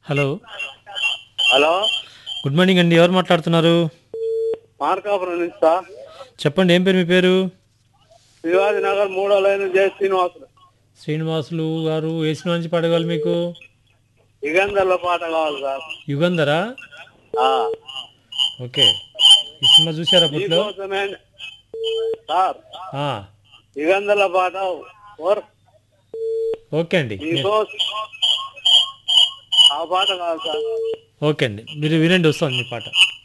hello hello good morning అండి ఎవరు మాట్లాడుతున్నారు మార్కాపురం నుంచి సార్ చెప్పండి ఏం పేరు మీ పేరు శివాజీ నగర్ మూడో లైన్ జయ శ్రీనివాసులు శ్రీనివాసులు గారు ఏ సినిమా నుంచి పాడగలరు మీకు యుగంధర్ల పాట కావాలి సార్ యుగంధరా ఆ, ఓకే ఈ సినిమా చూసారా అప్పట్లో మీకోసమే సార్ ఆ, యుగంధర్ల పాట ఓర్ ఓకే అండి మీకోసం ఆ పాట కావాలి సార్ ఓకే అండి మీరు వినండి వస్తుంది మీ పాట